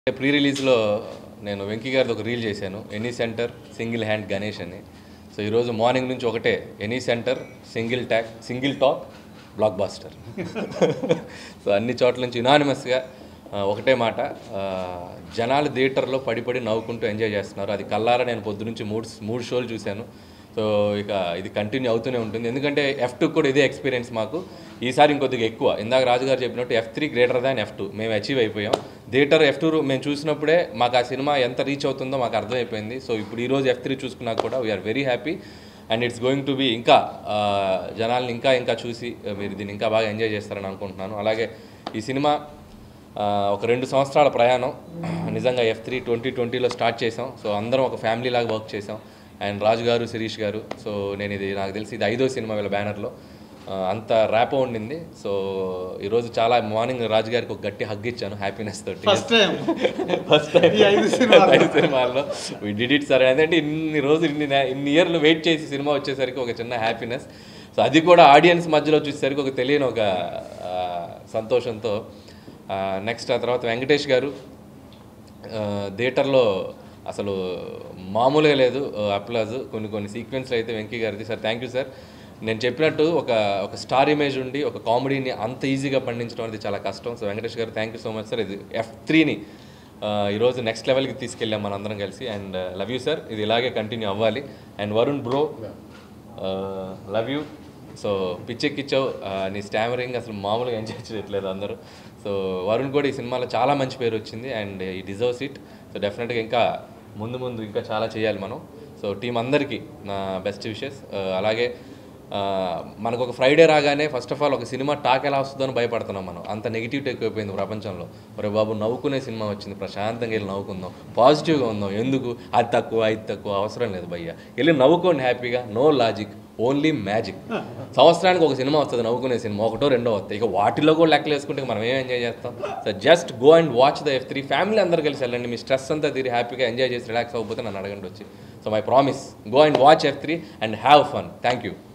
Pre రిలీజ్లో నేను వెంకీ గారిది ఒక రీల్ చేశాను any centre single hand Ganesh అని సో ఈరోజు మార్నింగ్ నుంచి ఒకటే any centre single talk single talk blockbuster so అన్ని చోట్ల నుంచి యునానిమస్గా ఒకటే మాట ఆ, జనాలు థియేటర్లో పడి పడి నవ్వుకుంటూ ఎంజాయ్ చేస్తున్నారు అది కల్లారా నేను పొద్దు నుంచి మూడు మూడు షోలు చూశాను సో ఇక ఇది కంటిన్యూ అవుతూనే ఉంటుంది ఎందుకంటే ఎఫ్ టూ కూడా ఇదే ఎక్స్పీరియన్స్ మాకు ఈసారి ఇంకొద్దిగా ఎక్కువ ఇందాక రాజుగారు చెప్పినట్టు F three greater than F two మేము అచీవ్ అయిపోయాం థియేటర్ ఎఫ్ టూ మేము చూసినప్పుడే మాకు ఆ సినిమా ఎంత రీచ్ అవుతుందో మాకు అర్థమైపోయింది సో ఇప్పుడు ఈరోజు ఎఫ్ త్రీ చూసుకున్నా కూడా we're very happy and it's going to be ఇంకా ఆ, జనాల్ని ఇంకా ఇంకా చూసి ఆ, మీరు దీన్ని ఇంకా బాగా ఎంజాయ్ చేస్తారని అనుకుంటున్నాను అలాగే ఈ సినిమా ఆ, ఒక రెండు సంవత్సరాల ప్రయాణం నిజంగా ఎఫ్ త్రీ ట్వంటీ ట్వంటీలో స్టార్ట్ చేసాం సో అందరం ఒక ఫ్యామిలీ లాగా వర్క్ చేసాం అండ్ రాజు గారు శిరీష్ గారు సో నేను ఇది నాకు తెలిసి ఇది ఐదో సినిమా వీళ్ళ బ్యానర్లో ఆ, అంత ర్యాపో ఉండింది సో ఈరోజు చాలా మార్నింగ్ రాజు గారికి ఒక గట్టి హగ్ ఇచ్చాను హ్యాపీనెస్ తోటి ఫస్ట్ టైం ఫస్ట్ టైం ఈ ఐదు సినిమాల్లో. ఐదు సినిమాల్లో వి డిడ్ ఇట్ సార్ అదంటే ఇన్ని రోజులు ఇన్ని నే- ఇన్ని ఇయర్లు వెయిట్ చేసి సినిమా వచ్చేసరికి ఒక చిన్న హ్యాపీనెస్ సో అది కూడా ఆడియన్స్ మధ్యలో చూసేసరికి ఒక తెలియని ఒక ఆ, సంతోషంతో నెక్స్ట్ ఆ తర్వాత వెంకటేష్ గారు ఆ, థియేటర్లో అసలు మామూలుగా లేదు అప్లాజ్ కొన్ని కొన్ని సీక్వెన్స్లు అయితే వెంకీ గారిది సార్ థ్యాంక్ యూ సార్ నేను చెప్పినట్టు ఒక ఒక స్టార్ ఇమేజ్ ఉండి ఒక కామెడీని అంత ఈజీగా పండించడం అనేది చాలా కష్టం so Venkatesh garu thank you so much sir ఇది ఎఫ్ త్రీని ఈరోజు నెక్స్ట్ లెవెల్కి తీసుకెళ్ళాం మనందరం కలిసి అండ్ లవ్ యూ సార్ ఇది ఇలాగే కంటిన్యూ అవ్వాలి and Varun bro love you so పిచ్చెక్కిచ్చావు ఆ, నీ స్టామరింగ్ అసలు మామూలుగా ఎంజాయ్ చేయట్లేదు అందరూ సో వరుణ్ కూడా ఈ సినిమాలో చాలా మంచి పేరు వచ్చింది అండ్ ఈ డిజర్వ్స్ ఇట్ సో డెఫినెట్గా ఇంకా ముందు ముందు ఇంకా చాలా చేయాలి మనం సో టీం అందరికీ నా బెస్ట్ విషెస్ అలాగే ఆ, మనకు ఒక ఫ్రైడే రాగానే ఫస్ట్ ఆఫ్ ఆల్ ఒక సినిమా టాక్ ఎలా వస్తుందో అని భయపడుతున్నాం మనం అంత నెగిటివిటీ ఎక్కువైపోయింది ప్రపంచంలో ఒరే బాబు నవ్వుకునే సినిమా వచ్చింది ప్రశాంతంగా వెళ్ళి నవ్వుకుందాం పాజిటివ్గా ఉందాం ఎందుకు అది తక్కువ ఇది తక్కువ అవసరం లేదు భయ్య వెళ్ళి నవ్వుకోండి హ్యాపీగా నో లాజిక్ ఓన్లీ మ్యాజిక్ సంవత్సరానికి ఒక సినిమా వస్తుంది నవ్వుకునే సినిమా ఒకటో రెండో వస్తాయి ఇక వాటిలో కూడా లెక్కలు వేసుకుంటే మనం ఏం ఎంజాయ్ చేస్తాం so just go and watch the F three family అందరు కలిసి వెళ్ళండి మీ స్ట్రెస్ అంతా తీరి హ్యాపీగా ఎంజాయ్ చేసి రిలాక్స్ అవ్వకపోతే నన్ను అడగండి వచ్చి so my promise go and watch F three and have fun thank you